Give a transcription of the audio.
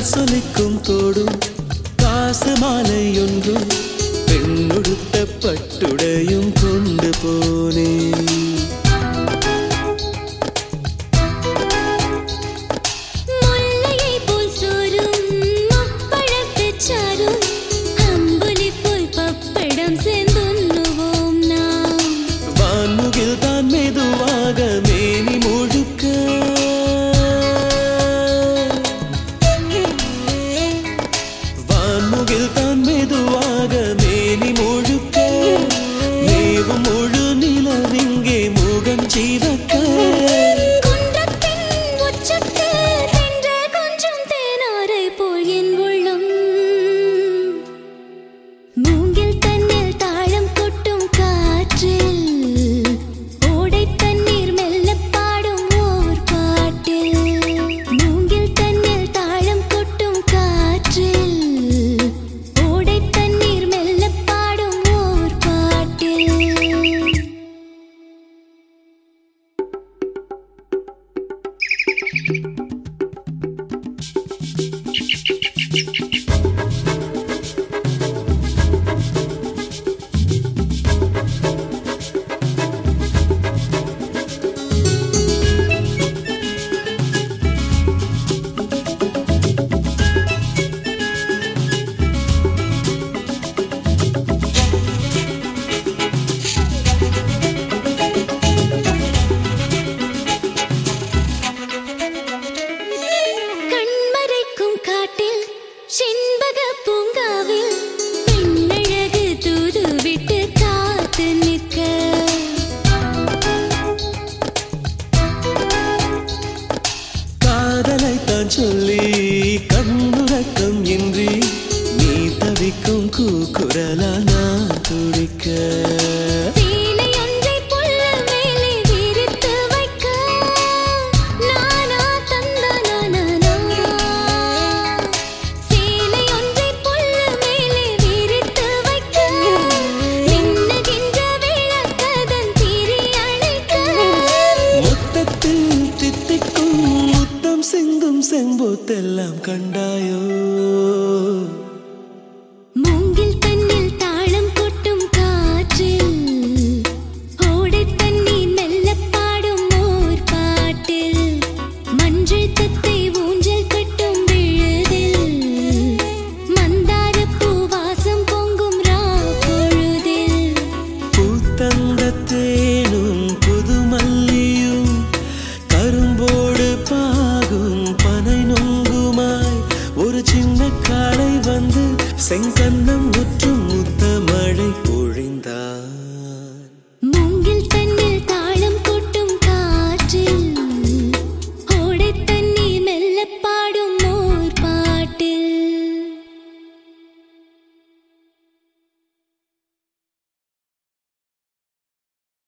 காதல் சொலிக்கும் தோடும் காசு மாலை ஒன்றும் பெண்ணுடுத்த பட்டுடையும் கொண்டு போனேன் முல்லையை போல் சோறும் முப்பழத்துச் சாறும் அம்புலி போல் பப்படம் சேர்ந்துண்ணுவோம் நாம் வான்முகில் தான் மெதுவாக மேனி முழுக்க வான்முகில் தான் மெதுவாக மேனி முழுக்க மேவும் முழு நிலவிங்கே முகம் சிவக்க குன்றத்தின் உச்சத்தில் தென்றல் கொஞ்சும் தேனாரை போல் என் உள்ளம் மூங்கில் தன்னில் தாளம் கொட்டும் காற்றில் ஓடை தண்ணீர் மெல்ல பாடும் ஓர் பாட்டில் மூங்கில் தன்னில் தாளம் கொட்டும் காற்றில் ஓடை தண்ணீர் மெல்ல பாடும் ஓர் பாட்டில் கண்மறைக்கும் காட்டில் செண்பக பூங்காவில் பெண்ணழகு தூது விட்டு காத்து நிற்க காதலை தான் சொல்லி கண்ணுறக்கம் இன்றி நீ தவிக்கும் கூக்குரலா நான் துடிக்க சீலை ஒன்றை புல்ல மேலே விரித்து வைக்க நானா தந்தா நானா சீலை ஒன்றை புல்ல மேலே விரித்து வைக்க மின்னுகின்ற விளக்கதன் திரி அணைக்க மொத்தத்தில் தித்திக்கும் முத்தம் சிந்தும் செம்போத்தெல்லாம் கண்டாயோ